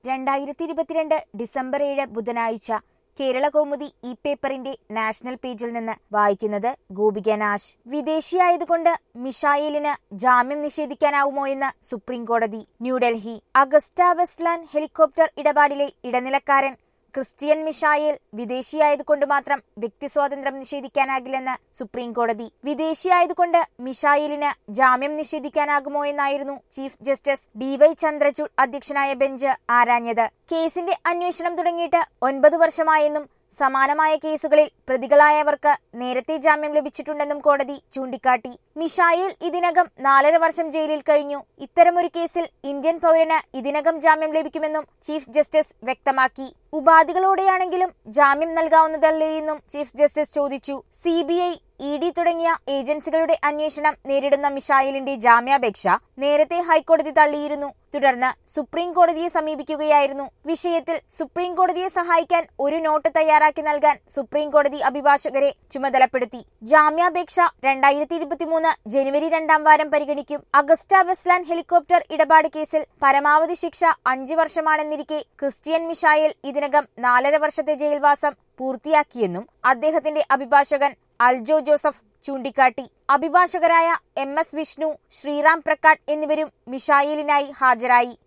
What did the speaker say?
രണ്ടായിരത്തി ഇരുപത്തിരണ്ട് ഡിസംബർ ഏഴ് ബുധനാഴ്ച കേരള കൗമുദി ഈ പേപ്പറിന്റെ നാഷണൽ പേജിൽ നിന്ന് വായിക്കുന്നത് ഗോപിക നാശ് വിദേശിയായതുകൊണ്ട് മിഷായേലിന് ജാമ്യം നിഷേധിക്കാനാവുമോ എന്ന് സുപ്രീം കോടതി ന്യൂഡൽഹി അഗസ്റ്റ വെസ്റ്റ്ലാൻഡ് ഹെലികോപ്റ്റർ ഇടപാടിലെ ഇടനിലക്കാരൻ ക്രിസ്ത്യൻ മിഷായേൽ വിദേശിയായതുകൊണ്ട് മാത്രം വ്യക്തിസ്വാതന്ത്ര്യം നിഷേധിക്കാനാകില്ലെന്ന് സുപ്രീം കോടതി വിദേശിയായതുകൊണ്ട് മിഷായേലിന് ജാമ്യം നിഷേധിക്കാനാകുമോ എന്നായിരുന്നു chief justice D Y Chandrachud അധ്യക്ഷനായ ബെഞ്ച് ആരാഞ്ഞത് കേസിന്റെ അന്വേഷണം തുടങ്ങിയിട്ട് ഒൻപത് വർഷമായെന്നും സമാനമായ കേസുകളിൽ പ്രതികളായവർക്ക് നേരത്തെ ജാമ്യം ലഭിച്ചിട്ടുണ്ടെന്നും കോടതി ചൂണ്ടിക്കാട്ടി മിഷായേൽ ഇതിനകം നാലര വർഷം ജയിലിൽ കഴിഞ്ഞു ഇത്തരമൊരു കേസിൽ ഇന്ത്യൻ പൗരന് ഇതിനകം ജാമ്യം ലഭിക്കുമെന്നും ചീഫ് ജസ്റ്റിസ് വ്യക്തമാക്കി ഉപാധികളോടെയാണെങ്കിലും ജാമ്യം നൽകാവുന്നതല്ലേയെന്നും ചീഫ് ജസ്റ്റിസ് ചോദിച്ചു C B I E D തുടങ്ങിയ ഏജൻസികളുടെ അന്വേഷണം നേരിടുന്ന മിഷായിലിന്റെ ജാമ്യാപേക്ഷ നേരത്തെ ഹൈക്കോടതി തള്ളിയിരുന്നു തുടർന്ന് സുപ്രീം കോടതിയെ സമീപിക്കുകയായിരുന്നു വിഷയത്തിൽ സുപ്രീം കോടതിയെ സഹായിക്കാൻ ഒരു നോട്ട് തയ്യാറാക്കി നൽകാൻ സുപ്രീം കോടതി അഭിഭാഷകരെ ചുമതലപ്പെടുത്തി ജാമ്യാപേക്ഷ രണ്ടായിരത്തി ഇരുപത്തിമൂന്ന് ജനുവരി രണ്ടാം വാരം പരിഗണിക്കും അഗസ്റ്റ വെസ്റ്റ്ലാൻഡ് ഹെലികോപ്റ്റർ ഇടപാട് കേസിൽ പരമാവധി ശിക്ഷ അഞ്ച് വർഷമാണെന്നിരിക്കെ ക്രിസ്ത്യൻ മിഷായേൽ ഇതിനകം നാലര വർഷത്തെ ജയിൽവാസം പൂർത്തിയാക്കിയെന്നും അദ്ദേഹത്തിന്റെ അഭിഭാഷകൻ അൽജോ ജോസഫ് ചൂണ്ടിക്കാട്ടി അഭിഭാഷകരായ എം എസ് വിഷ്ണു ശ്രീറാം പ്രക്കാട്ട് എന്നിവരും മിഷായേലിനായി ഹാജരായി